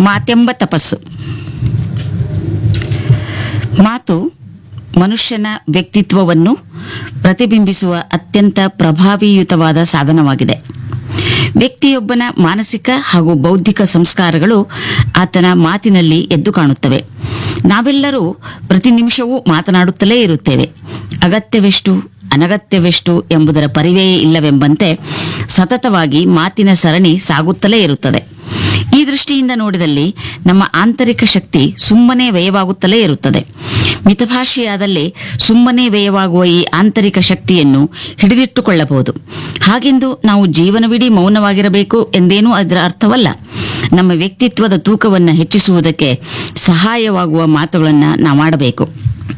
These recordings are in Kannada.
ಮಾತೆಂಬ ತಪಸ್ಸು ಮಾತು ಮನುಷ್ಯನ ವ್ಯಕ್ತಿತ್ವವನ್ನು ಪ್ರತಿಬಿಂಬಿಸುವ ಅತ್ಯಂತ ಪ್ರಭಾವಿಯುತವಾದ ಸಾಧನವಾಗಿದೆ ವ್ಯಕ್ತಿಯೊಬ್ಬನ ಮಾನಸಿಕ ಹಾಗೂ ಬೌದ್ಧಿಕ ಸಂಸ್ಕಾರಗಳು ಆತನ ಮಾತಿನಲ್ಲಿ ಎದ್ದು ಕಾಣುತ್ತವೆ ನಾವೆಲ್ಲರೂ ಪ್ರತಿ ನಿಮಿಷವೂ ಮಾತನಾಡುತ್ತಲೇ ಇರುತ್ತೇವೆ ಅಗತ್ಯವೆಷ್ಟು ಅನಗತ್ಯವೆಷ್ಟು ಎಂಬುದರ ಪರಿವೆಯೇ ಇಲ್ಲವೆಂಬಂತೆ ಸತತವಾಗಿ ಮಾತಿನ ಸರಣಿ ಸಾಗುತ್ತಲೇ ಇರುತ್ತದೆ ಈ ದೃಷ್ಟಿಯಿಂದ ನೋಡಿದಲ್ಲಿ ನಮ್ಮ ಆಂತರಿಕ ಶಕ್ತಿ ಸುಮ್ಮನೆ ವ್ಯಯವಾಗುತ್ತಲೇ ಇರುತ್ತದೆ ಮಿತಭಾಷೆಯಾದಲ್ಲಿ ಸುಮ್ಮನೆ ವ್ಯಯವಾಗುವ ಈ ಆಂತರಿಕ ಶಕ್ತಿಯನ್ನು ಹಿಡಿದಿಟ್ಟುಕೊಳ್ಳಬಹುದು ಹಾಗೆಂದು ನಾವು ಜೀವನವಿಡೀ ಮೌನವಾಗಿರಬೇಕು ಎಂದೇನೂ ಅದರ ಅರ್ಥವಲ್ಲ ನಮ್ಮ ವ್ಯಕ್ತಿತ್ವದ ತೂಕವನ್ನು ಹೆಚ್ಚಿಸುವುದಕ್ಕೆ ಸಹಾಯವಾಗುವ ಮಾತುಗಳನ್ನು ನಾವಾಡಬೇಕು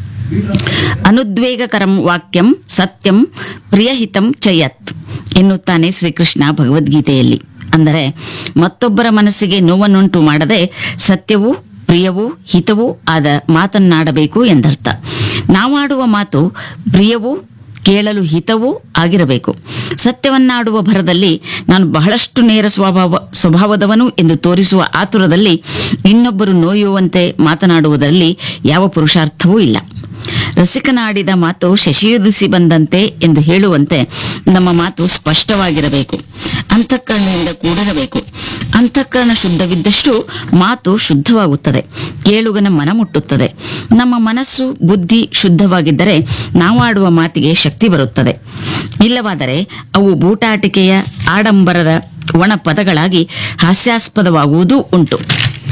ಅನುದ್ವೇಗಕರಂ ವಾಕ್ಯಂ ಸತ್ಯಂ ಪ್ರಿಯಹಿತಂ ಚಯತ್ ಎನ್ನುತ್ತಾನೆ ಶ್ರೀಕೃಷ್ಣ ಭಗವದ್ಗೀತೆಯಲ್ಲಿ ಅಂದರೆ ಮತ್ತೊಬ್ಬರ ಮನಸ್ಸಿಗೆ ನೋವನ್ನುಂಟು ಮಾಡದೆ ಸತ್ಯವೂ ಪ್ರಿಯವೂ ಹಿತವೂ ಆದ ಮಾತನ್ನಾಡಬೇಕು ಎಂದರ್ಥ ನಾವಾಡುವ ಮಾತು ಪ್ರಿಯವೂ ಕೇಳಲು ಹಿತವೂ ಆಗಿರಬೇಕು ಸತ್ಯವನ್ನಾಡುವ ಭರದಲ್ಲಿ ನಾನು ಬಹಳಷ್ಟು ನೇರ ಸ್ವಭಾವ ಸ್ವಭಾವದವನು ಎಂದು ತೋರಿಸುವ ಆತುರದಲ್ಲಿ ಇನ್ನೊಬ್ಬರು ನೋಯುವಂತೆ ಮಾತನಾಡುವುದರಲ್ಲಿ ಯಾವ ಪುರುಷಾರ್ಥವೂ ಇಲ್ಲ ರಸಿಕನಾಡಿದ ಮಾತು ಶಶಿಯುದಿಸಿ ಬಂದಂತೆ ಎಂದು ಹೇಳುವಂತೆ ನಮ್ಮ ಮಾತು ಸ್ಪಷ್ಟವಾಗಿರಬೇಕು ಅಂತಃಕರಣದಿಂದ ಕೂಡಿರಬೇಕು ಅಂತಃಕರಣ ಶುದ್ಧವಿದ್ದಷ್ಟು ಮಾತು ಶುದ್ಧವಾಗುತ್ತದೆ ಕೇಳುಗನ ಮನ ಮುಟ್ಟುತ್ತದೆ ನಮ್ಮ ಮನಸ್ಸು ಬುದ್ಧಿ ಶುದ್ಧವಾಗಿದ್ದರೆ ನಾವಾಡುವ ಮಾತಿಗೆ ಶಕ್ತಿ ಬರುತ್ತದೆ ಇಲ್ಲವಾದರೆ ಅವು ಬೂಟಾಟಿಕೆಯ ಆಡಂಬರದ ಒಣ ಪದಗಳಾಗಿ ಹಾಸ್ಯಾಸ್ಪದವಾಗುವುದೂ ಉಂಟು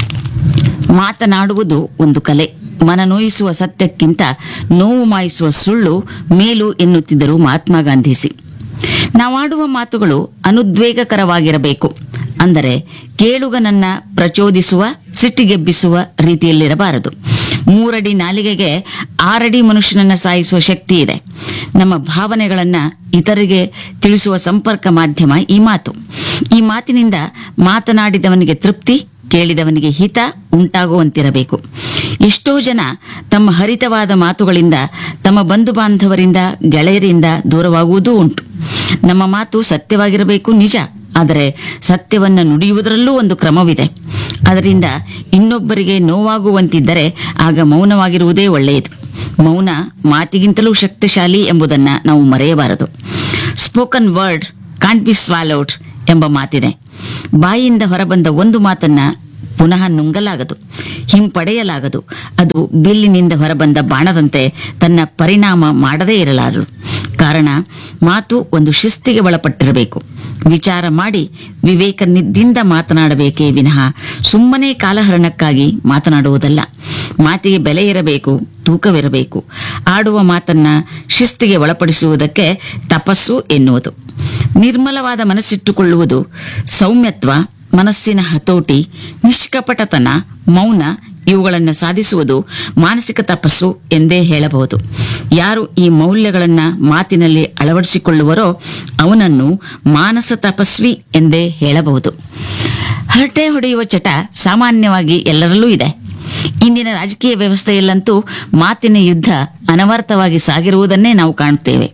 ಮಾತನಾಡುವುದು ಒಂದು ಕಲೆ ಮನ ನೋಯಿಸುವ ಸತ್ಯಕ್ಕಿಂತ ನೋವು ಮಾಯಿಸುವ ಸುಳ್ಳು ಮೇಲು ಎನ್ನುತ್ತಿದ್ದರು ಮಹಾತ್ಮ ಗಾಂಧೀಜಿ ನಾವಾಡುವ ಮಾತುಗಳು ಅನುದ್ವೇಗಕರವಾಗಿರಬೇಕು ಅಂದರೆ ಕೇಳುಗನನ್ನ ಪ್ರಚೋದಿಸುವ ಸಿಟ್ಟಿಗೆಬ್ಬಿಸುವ ರೀತಿಯಲ್ಲಿರಬಾರದು ಮೂರಡಿ ನಾಲಿಗೆಗೆ ಆರಡಿ ಮನುಷ್ಯನನ್ನ ಸಾಯಿಸುವ ಶಕ್ತಿ ಇದೆ ನಮ್ಮ ಭಾವನೆಗಳನ್ನ ಇತರಿಗೆ ತಿಳಿಸುವ ಸಂಪರ್ಕ ಮಾಧ್ಯಮ ಈ ಮಾತು ಈ ಮಾತಿನಿಂದ ಮಾತನಾಡಿದವನಿಗೆ ತೃಪ್ತಿ ಕೇಳಿದವನಿಗೆ ಹಿತ ಉಂಟಾಗುವಂತಿರಬೇಕು ಎಷ್ಟೋ ಜನ ತಮ್ಮ ಹರಿತವಾದ ಮಾತುಗಳಿಂದ ತಮ್ಮ ಬಂಧು ಬಾಂಧವರಿಂದ ಗೆಳೆಯರಿಂದ ದೂರವಾಗುವುದೂ ಉಂಟು ನಮ್ಮ ಮಾತು ಸತ್ಯವಾಗಿರಬೇಕು ನಿಜ ಆದರೆ ಸತ್ಯವನ್ನು ನುಡಿಯುವುದರಲ್ಲೂ ಒಂದು ಕ್ರಮವಿದೆ ಅದರಿಂದ ಇನ್ನೊಬ್ಬರಿಗೆ ನೋವಾಗುವಂತಿದ್ದರೆ ಆಗ ಮೌನವಾಗಿರುವುದೇ ಒಳ್ಳೆಯದು ಮೌನ ಮಾತಿಗಿಂತಲೂ ಶಕ್ತಿಶಾಲಿ ಎಂಬುದನ್ನು ನಾವು ಮರೆಯಬಾರದು spoken word can't be swallowed ಎಂಬ ಮಾತಿದೆ ಬಾಯಿಯಿಂದ ಹೊರಬಂದ ಒಂದು ಮಾತನ್ನ ಪುನಃ ನುಂಗಲಾಗದು ಹಿಂಪಡೆಯಲಾಗದು ಅದು ಬಿಲ್ಲಿನಿಂದ ಹೊರಬಂದ ಬಾಣದಂತೆ ತನ್ನ ಪರಿಣಾಮ ಮಾಡದೇ ಇರಲಾರದು ಕಾರಣ ಮಾತು ಒಂದು ಶಿಸ್ತಿಗೆ ಒಳಪಟ್ಟಿರಬೇಕು ವಿಚಾರ ಮಾಡಿ ವಿವೇಕನಿದ್ದಿಂದ ಮಾತನಾಡಬೇಕೇ ವಿನಃ ಸುಮ್ಮನೆ ಕಾಲಹರಣಕ್ಕಾಗಿ ಮಾತನಾಡುವುದಲ್ಲ ಮಾತಿಗೆ ಬೆಲೆ ಇರಬೇಕು ತೂಕವಿರಬೇಕು ಆಡುವ ಮಾತನ್ನ ಶಿಸ್ತಿಗೆ ಒಳಪಡಿಸುವುದಕ್ಕೆ ತಪಸ್ಸು ಎನ್ನುವುದು ನಿರ್ಮಲವಾದ ಮನಸ್ಸಿಟ್ಟುಕೊಳ್ಳುವುದು ಸೌಮ್ಯತ್ವ ಮನಸ್ಸಿನ ಹತೋಟಿ ನಿಷ್ಕಪಟತನ ಮೌನ ಇವುಗಳನ್ನು ಸಾಧಿಸುವುದು ಮಾನಸಿಕ ತಪಸ್ಸು ಎಂದೇ ಹೇಳಬಹುದು ಯಾರು ಈ ಮೌಲ್ಯಗಳನ್ನ ಮಾತಿನಲ್ಲಿ ಅಳವಡಿಸಿಕೊಳ್ಳುವರೋ ಅವನನ್ನು ಮಾನಸ ತಪಸ್ವಿ ಎಂದೇ ಹೇಳಬಹುದು ಹರಟೆ ಹೊಡೆಯುವ ಚಟ ಸಾಮಾನ್ಯವಾಗಿ ಎಲ್ಲರಲ್ಲೂ ಇದೆ ಇಂದಿನ ರಾಜಕೀಯ ವ್ಯವಸ್ಥೆಯಲ್ಲಂತೂ ಮಾತಿನ ಯುದ್ಧ ಅನವರ್ತವಾಗಿ ಸಾಗಿರುವುದನ್ನೇ ನಾವು ಕಾಣುತ್ತೇವೆ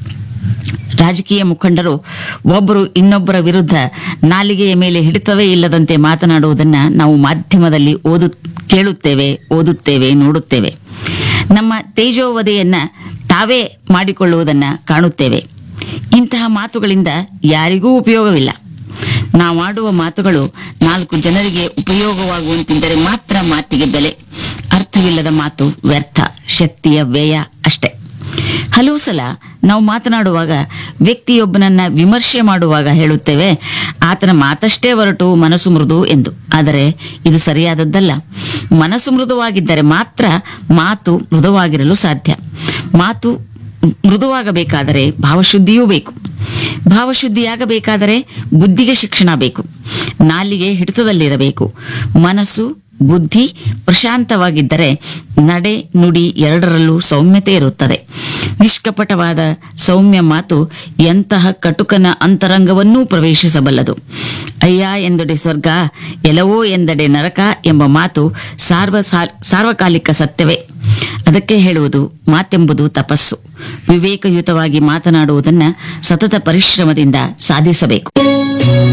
ರಾಜಕೀಯ ಮುಖಂಡರು ಒಬ್ಬರು ಇನ್ನೊಬ್ಬರ ವಿರುದ್ಧ ನಾಲಿಗೆಯ ಮೇಲೆ ಹಿಡಿತವೇ ಇಲ್ಲದಂತೆ ಮಾತನಾಡುವುದನ್ನು ನಾವು ಮಾಧ್ಯಮದಲ್ಲಿ ಓದು ಕೇಳುತ್ತೇವೆ ಓದುತ್ತೇವೆ ನೋಡುತ್ತೇವೆ ನಮ್ಮ ತೇಜೋವಧೆಯನ್ನ ತಾವೇ ಮಾಡಿಕೊಳ್ಳುವುದನ್ನು ಕಾಣುತ್ತೇವೆ ಇಂತಹ ಮಾತುಗಳಿಂದ ಯಾರಿಗೂ ಉಪಯೋಗವಿಲ್ಲ ನಾವಾಡುವ ಮಾತುಗಳು ನಾಲ್ಕು ಜನರಿಗೆ ಉಪಯೋಗವಾಗುವಂತಿದ್ದರೆ ಮಾತ್ರ ಮಾತಿಗೆ ಬೆಲೆ ಅರ್ಥವಿಲ್ಲದ ಮಾತು ವ್ಯರ್ಥ ಶಕ್ತಿಯ ವ್ಯಯ ಅಷ್ಟೇ ಹಲವು ಸಲ ನಾವು ಮಾತನಾಡುವಾಗ ವ್ಯಕ್ತಿಯೊಬ್ಬನನ್ನ ವಿಮರ್ಶೆ ಮಾಡುವಾಗ ಹೇಳುತ್ತೇವೆ ಆತನ ಮಾತಷ್ಟೇ ಹೊರಟು ಮನಸ್ಸು ಮೃದು ಎಂದು ಆದರೆ ಇದು ಸರಿಯಾದದ್ದಲ್ಲ ಮನಸ್ಸು ಮೃದುವಾಗಿದ್ದರೆ ಮಾತ್ರ ಮಾತು ಮೃದುವಾಗಿರಲು ಸಾಧ್ಯ ಮಾತು ಮೃದುವಾಗಬೇಕಾದರೆ ಭಾವಶುದ್ಧಿಯೂ ಬೇಕು ಭಾವಶುದ್ಧಿಯಾಗಬೇಕಾದರೆ ಬುದ್ಧಿಗೆ ಶಿಕ್ಷಣ ಬೇಕು ನಾಲಿಗೆ ಹಿಡಿತದಲ್ಲಿರಬೇಕು ಮನಸ್ಸು ಬುದ್ಧಿ ಪ್ರಶಾಂತವಾಗಿದ್ದರೆ ನಡೆ ನುಡಿ ಎರಡರಲ್ಲೂ ಸೌಮ್ಯತೆ ಇರುತ್ತದೆ ನಿಷ್ಕಪಟವಾದ ಸೌಮ್ಯ ಮಾತು ಎಂತಹ ಕಟುಕನ ಅಂತರಂಗವನ್ನೂ ಪ್ರವೇಶಿಸಬಲ್ಲದು ಅಯ್ಯ ಎಂದೆಡೆ ಸ್ವರ್ಗ ಎಲವೋ ಎಂದೆಡೆ ನರಕ ಎಂಬ ಮಾತು ಸಾರ್ವ ಸಾರ್ವಕಾಲಿಕ ಸತ್ಯವೇ ಅದಕ್ಕೆ ಹೇಳುವುದು ಮಾತೆಂಬುದು ತಪಸ್ಸು ವಿವೇಕಯುತವಾಗಿ ಮಾತನಾಡುವುದನ್ನ ಸತತ ಪರಿಶ್ರಮದಿಂದ ಸಾಧಿಸಬೇಕು